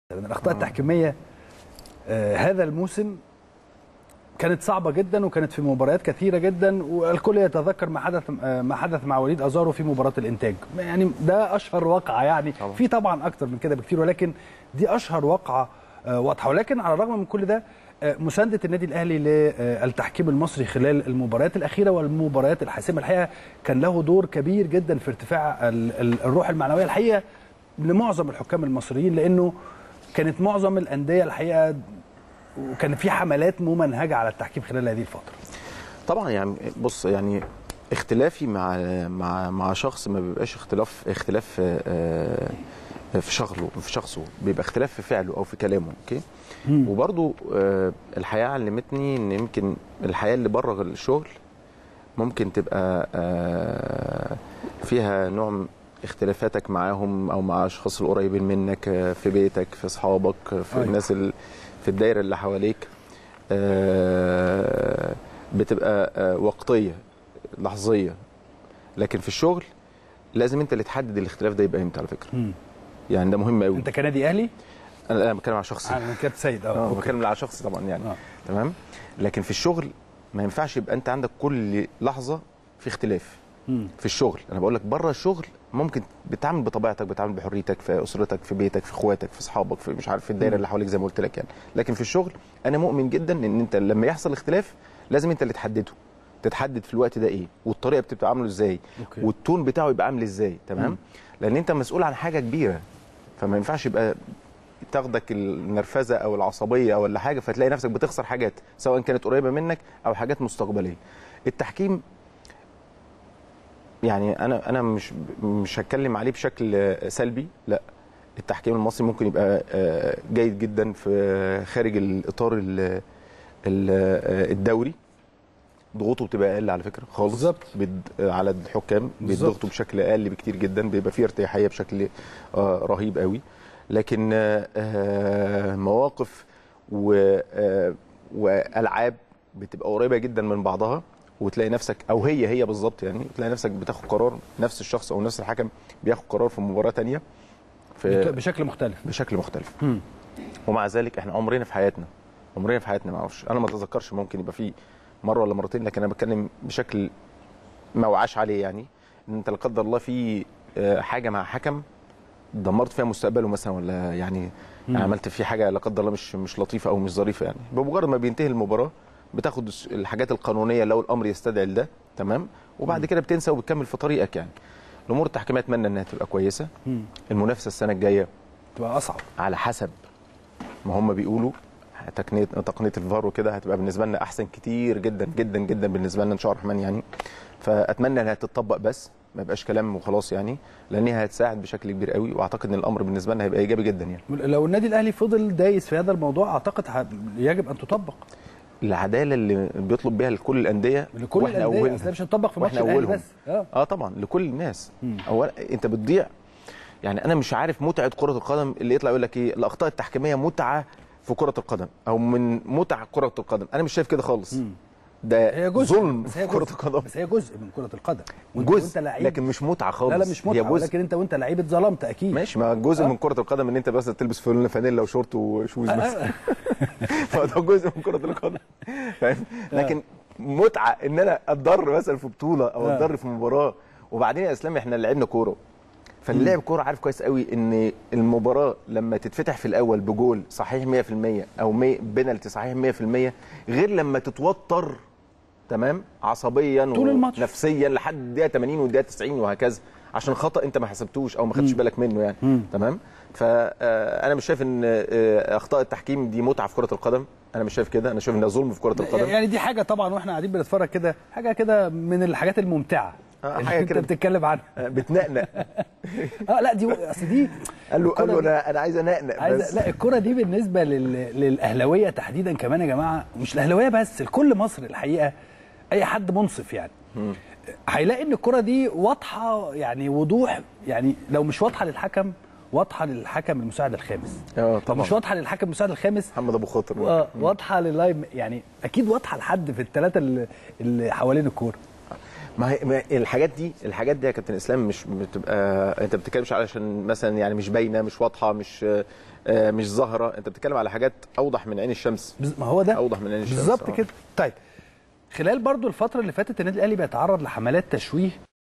الاخطاء التحكيميه آه هذا الموسم كانت صعبه جدا وكانت في مباريات كثيره جدا والكل يتذكر ما حدث آه ما حدث مع وليد ازارو في مباراه الانتاج يعني ده اشهر واقعه يعني طبعا. في طبعا اكتر من كده بكتير ولكن دي اشهر واقعه آه واضحه ولكن على الرغم من كل ده آه مسانده النادي الاهلي للتحكيم المصري خلال المباريات الاخيره والمباريات الحاسمه الحقيقه كان له دور كبير جدا في ارتفاع ال- ال- الروح المعنويه الحقيقه لمعظم الحكام المصريين لانه كانت معظم الانديه الحقيقه وكان في حملات ممنهجه على التحكيم خلال هذه الفتره طبعا يعني بص يعني اختلافي مع مع مع شخص ما بيبقاش اختلاف اختلاف آه، في شغله في شخصه بيبقى اختلاف في فعله او في كلامه اوكي وبرضو آه، الحياه علمتني ان يمكن الحياه اللي بره الشغل ممكن تبقى آه، فيها نوع من اختلافاتك معاهم او مع اشخاص القريبين منك آه، في بيتك في اصحابك في أيوة. الناس ال- في الدايره اللي حواليك آه، بتبقى آه، وقتيه لحظيه لكن في الشغل لازم انت اللي تحدد الاختلاف ده يبقى امتى على فكره مم. يعني ده مهم قوي انت كنادي اهلي انا انا بتكلم على شخصي انا كابتن سيد اه اه أوكي. بتكلم على شخصي طبعا يعني آه. تمام لكن في الشغل ما ينفعش يبقى انت عندك كل لحظه في اختلاف مم. في الشغل انا بقول لك بره الشغل ممكن بتعامل بطبيعتك بتعامل بحريتك في اسرتك في بيتك في اخواتك في اصحابك في مش عارف في الدايره اللي حواليك زي ما قلت لك يعني لكن في الشغل انا مؤمن جدا ان انت لما يحصل اختلاف لازم انت اللي تحدده تتحدد في الوقت ده ايه والطريقه بتبقى عامله ازاي أوكي. والتون بتاعه يبقى عامل ازاي تمام لان انت مسؤول عن حاجه كبيره فما ينفعش يبقى تاخدك النرفزه او العصبيه او ولا حاجه فتلاقي نفسك بتخسر حاجات سواء كانت قريبه منك او حاجات مستقبليه التحكيم يعني انا انا مش مش هتكلم عليه بشكل سلبي لا التحكيم المصري ممكن يبقى آه، جيد جدا في خارج الاطار ال- ال- الدوري ضغوطه بتبقى اقل على فكره خالص بالظبط. بد- على الحكام بالظبط. بيضغطوا بشكل اقل بكتير جدا بيبقى فيه ارتياحيه بشكل آه، رهيب قوي لكن آه، آه، مواقف و- آه، والعاب بتبقى قريبه جدا من بعضها وتلاقي نفسك او هي هي بالظبط يعني تلاقي نفسك بتاخد قرار نفس الشخص او نفس الحكم بياخد قرار في مباراه تانية في بشكل مختلف بشكل مختلف مم. ومع ذلك احنا عمرنا في حياتنا عمرنا في حياتنا ما اعرفش انا ما اتذكرش ممكن يبقى في مره ولا مرتين لكن انا بتكلم بشكل ما وعاش عليه يعني ان انت لا قدر الله في آه، حاجه مع حكم دمرت فيها مستقبله مثلا ولا يعني مم. عملت فيه حاجه لا قدر الله مش مش لطيفه او مش ظريفه يعني بمجرد ما بينتهي المباراه بتاخد الس- الحاجات القانونيه لو الامر يستدعي ده تمام وبعد كده بتنسى وبتكمل في طريقك يعني الامور التحكيميه اتمنى انها تبقى كويسه مم. المنافسه السنه الجايه تبقى اصعب على حسب ما هم بيقولوا تقنيه تقنيه الفار وكده هتبقى بالنسبه لنا احسن كتير جدا جدا جدا بالنسبه لنا ان شاء الله الرحمن يعني فاتمنى انها تتطبق بس ما يبقاش كلام وخلاص يعني لان هي هتساعد بشكل كبير قوي واعتقد ان الامر بالنسبه لنا هيبقى ايجابي جدا يعني لو النادي الاهلي فضل دايس في هذا الموضوع اعتقد ه- يجب ان تطبق العداله اللي بيطلب بيها لكل الانديه لكل واحنا الانديه اولها اصل مش هتطبق في ماتش واحنا الاهلي أولهم. بس اه اه طبعا لكل الناس مم. اولا انت بتضيع يعني انا مش عارف متعه كره القدم اللي يطلع يقول لك ايه الاخطاء التحكيميه متعه في كره القدم او من متع كره القدم انا مش شايف كده خالص مم. ده هي جزء ظلم بس في هي كره جزء القدم بس هي جزء من كره القدم وانت جزء وانت لعيب لكن مش متعه خالص لا لا مش هي متعه جزء ولكن انت وانت لعيب اتظلمت اكيد ماشي ما جزء آه. من كره القدم ان انت بس تلبس فانيلا فانيلا وشورت وشوز آه، مثلا آه. فده جزء من كره القدم فاهم لكن متعه ان انا اتضر مثلا في بطوله او آه. اتضر في مباراه وبعدين يا اسلام احنا لعبنا كوره فاللي لعب كوره عارف كويس قوي ان المباراه لما تتفتح في الاول بجول صحيح 100% او 100 بنالتي صحيح 100% غير لما تتوتر تمام عصبيا طول الماتش. نفسيا لحد الدقيقه 80 والدقيقه 90 وهكذا عشان خطا انت ما حسبتوش او ما خدتش بالك منه يعني مم. تمام فانا مش شايف ان آه، اخطاء التحكيم دي متعه في كره القدم انا مش شايف كده انا شايف انها ظلم في كره القدم يعني دي حاجه طبعا واحنا قاعدين بنتفرج كده حاجه كده من الحاجات الممتعه آه، اللي حاجة انت كده. بتتكلم عنها آه، بتنقنق اه لا دي اصل دي قال له قال له الكرة دي- انا انا عايز انقنق عايز بس لا الكره دي بالنسبه لل... للاهلاويه تحديدا كمان يا جماعه مش الاهلاويه بس لكل مصر الحقيقه اي حد منصف يعني هيلاقي ان الكره دي واضحه يعني وضوح يعني لو مش واضحه للحكم واضحه للحكم المساعد الخامس اه طب مش طبعا واضحه للحكم المساعد الخامس محمد ابو خاطر آه، واضحه لللايف يعني اكيد واضحه لحد في الثلاثه اللي, اللي حوالين الكوره ما هي ما الحاجات دي الحاجات دي يا كابتن اسلام مش بتبقى انت بتتكلمش علشان مثلا يعني مش باينه مش واضحه مش آه، مش ظاهره انت بتتكلم على حاجات اوضح من عين الشمس بز- ما هو ده اوضح من عين الشمس بالظبط آه. كده طيب خلال برضو الفتره اللي فاتت النادي الاهلي بيتعرض لحملات تشويه